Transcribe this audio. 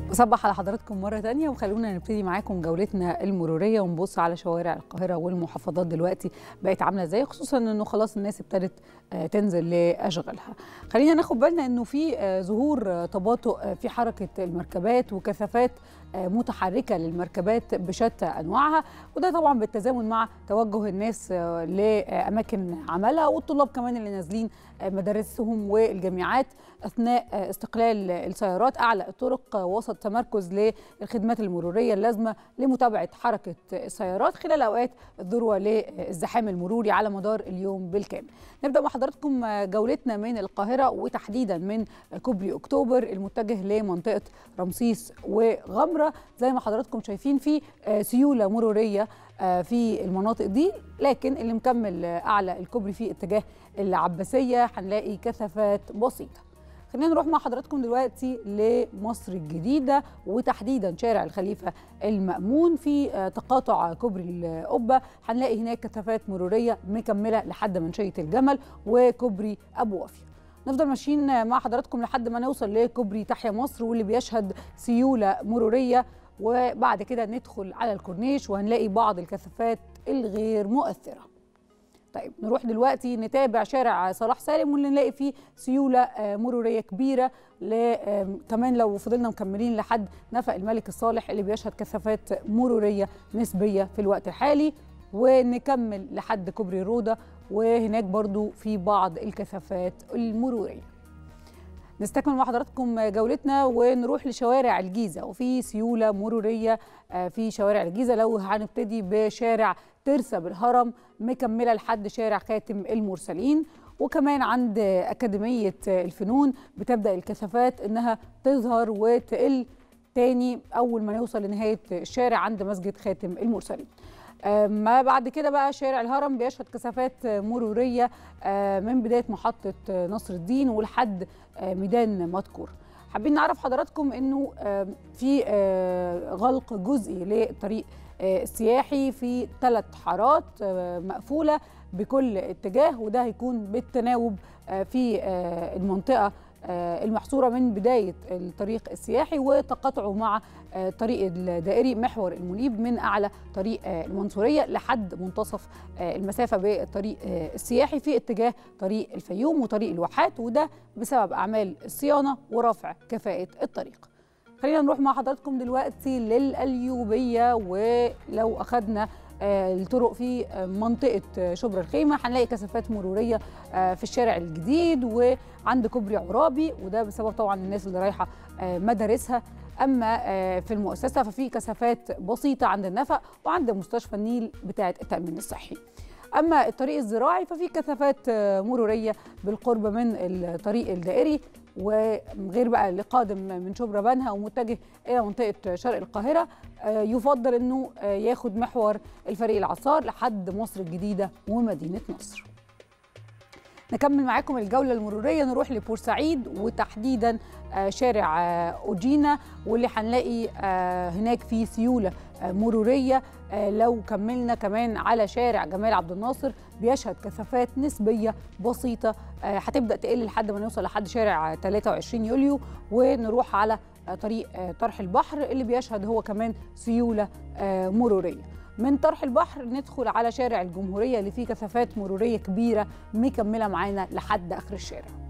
بصبح على حضراتكم مرة تانية وخلونا نبتدي معاكم جولتنا المرورية ونبص على شوارع القاهرة والمحافظات دلوقتي بقت عاملة ازاي خصوصا انه خلاص الناس ابتدت آه، تنزل لأشغالها خلينا ناخد بالنا انه في آه، ظهور آه، تباطؤ آه، في حركة المركبات وكثافات آه، متحركة للمركبات بشتى أنواعها وده طبعا بالتزامن مع توجه الناس آه، لأماكن عملها والطلاب كمان اللي نازلين آه، مدارسهم والجامعات أثناء آه، استقلال السيارات أعلى الطرق آه، وسط تمركز للخدمات المرورية اللازمة لمتابعة حركة السيارات خلال أوقات الذروة للزحام المروري على مدار اليوم بالكامل نبدأ مع حضراتكم آه، جولتنا من القاهرة وتحديدا من كوبري أكتوبر المتجه لمنطقة رمسيس وغمرة زي ما حضراتكم شايفين في آه، سيولة مرورية آه، في المناطق دي لكن اللي مكمل آه، أعلى الكوبري في اتجاه العباسية هنلاقي كثافات بسيطة خلينا نروح مع حضراتكم دلوقتي لمصر الجديدة وتحديدا شارع الخليفة المأمون في آه، تقاطع كوبري القبة هنلاقي هناك كثافات مرورية مكملة لحد منشية الجمل وكوبري أبو وفية نفضل ماشيين مع حضراتكم لحد ما نوصل لكوبري تحيا مصر واللي بيشهد سيولة مرورية وبعد كده ندخل على الكورنيش وهنلاقي بعض الكثافات الغير مؤثره طيب نروح دلوقتي نتابع شارع صلاح سالم واللي نلاقي فيه سيولة آه، مرورية كبيرة ل- آم، كمان لو فضلنا مكملين لحد نفق الملك الصالح اللي بيشهد كثافات مرورية نسبية في الوقت الحالي ونكمل لحد كوبري روضة وهناك برضو في بعض الكثافات المرورية نستكمل مع حضراتكم جولتنا ونروح لشوارع الجيزة وفي سيولة مرورية آه، في شوارع الجيزة لو هنبتدي بشارع ترسا بالهرم مكملة لحد شارع خاتم المرسلين وكمان عند أكاديمية الفنون بتبدأ الكثافات إنها تظهر وتقل تاني أول ما نوصل لنهاية الشارع عند مسجد خاتم المرسلين آه، ما بعد كده بقى شارع الهرم بيشهد كثافات آه، مرورية آه، من بداية محطة آه، نصر الدين ولحد آه، ميدان مدكور حابين نعرف حضراتكم انه آه، في آه، غلق جزئي للطريق آه، السياحي في ثلاث حارات آه، مقفولة بكل اتجاه وده هيكون بالتناوب آه، في آه، المنطقة آه، المحصورة من بداية الطريق السياحي وتقاطعه مع آه، الطريق الدائري محور المنيب من أعلى طريق آه، المنصورية لحد منتصف آه، المسافة بالطريق آه، السياحي في اتجاه طريق الفيوم وطريق الواحات وده بسبب أعمال الصيانة ورفع كفاءة الطريق خلينا نروح مع حضراتكم دلوقتي للأليوبية ولو أخذنا آه، الطرق في آه، منطقة آه، شبرا الخيمة هنلاقي كثافات مرورية آه، في الشارع الجديد وعند كوبري عرابي وده بسبب طبعا الناس اللي رايحة آه، مدارسها أما آه، في المؤسسة ففي كثافات بسيطة عند النفق وعند مستشفى النيل بتاعة التأمين الصحي أما الطريق الزراعي ففي كثافات آه، مرورية بالقرب من الطريق الدائري وغير بقى اللي قادم من شبرا بنها ومتجه الى منطقه شرق القاهره آه، يفضل انه آه، ياخد محور الفريق العصار لحد مصر الجديده ومدينه نصر. نكمل معاكم الجوله المروريه نروح لبورسعيد وتحديدا آه، شارع آه، اوجينا واللي هنلاقي آه، هناك في سيوله آه، مروريه آه، لو كملنا كمان على شارع جمال عبد الناصر بيشهد كثافات نسبيه بسيطه آه، هتبدا تقل لحد ما نوصل لحد شارع 23 يوليو ونروح على آه، طريق آه، طرح البحر اللي بيشهد هو كمان سيوله آه، مروريه من طرح البحر ندخل على شارع الجمهوريه اللي فيه كثافات مروريه كبيره مكمله معانا لحد اخر الشارع